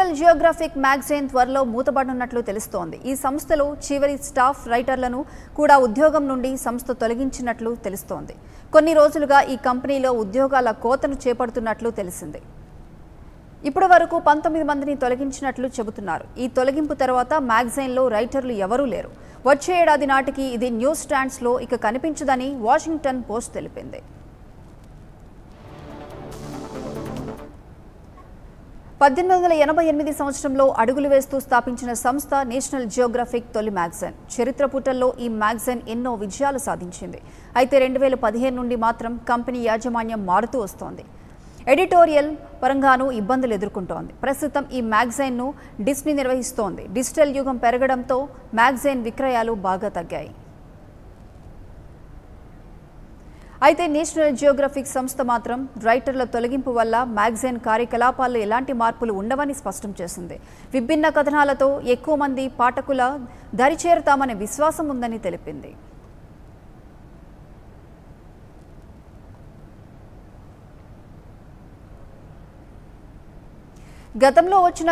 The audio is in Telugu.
నేషనల్ జియోగ్రఫిక్ మ్యాగజైన్ త్వరలో మూతబడనున్నట్లు తెలుస్తోంది ఈ సంస్థలో చివరి స్టాఫ్ రైటర్లను కూడా ఉద్యోగం నుండి సంస్థ తొలగించినట్లు తెలుస్తోంది కొన్ని రోజులుగా ఈ కంపెనీలో ఉద్యోగాల కోతను చేపడుతున్నట్లు తెలిసింది ఇప్పటి వరకు పంతొమ్మిది మందిని తొలగించినట్లు చెబుతున్నారు ఈ తొలగింపు తర్వాత మ్యాగజైన్లో రైటర్లు ఎవరూ లేరు వచ్చే ఏడాది నాటికి ఇది న్యూస్ స్టాండ్స్లో ఇక కనిపించదని వాషింగ్టన్ పోస్ట్ తెలిపింది పద్దెనిమిది వందల ఎనభై ఎనిమిది సంవత్సరంలో అడుగులు వేస్తూ స్థాపించిన సంస్థ నేషనల్ జియోగ్రఫిక్ తొలి మ్యాగజైన్ చరిత్ర పుటల్లో ఈ మ్యాగజైన్ ఎన్నో విజయాలు సాధించింది అయితే రెండు వేల పదిహేను నుండి మాత్రం కంపెనీ యాజమాన్యం మారుతూ వస్తోంది ఎడిటోరియల్ పరంగానూ ఇబ్బందులు ఎదుర్కొంటోంది ప్రస్తుతం ఈ మ్యాగజైన్ను డిస్నీ నిర్వహిస్తోంది డిజిటల్ యుగం పెరగడంతో మ్యాగజైన్ విక్రయాలు బాగా తగ్గాయి అయితే నేషనల్ జియోగ్రఫిక్ సంస్థ మాత్రం రైటర్ల తొలగింపు వల్ల మ్యాగజైన్ కార్యకలాపాల్లో ఎలాంటి మార్పులు ఉండవని స్పష్టం చేసింది విభిన్న కథనాలతో ఎక్కువ మంది పాఠకుల దరిచేరుతామనే విశ్వాసం ఉందని తెలిపింది గతంలో వచ్చిన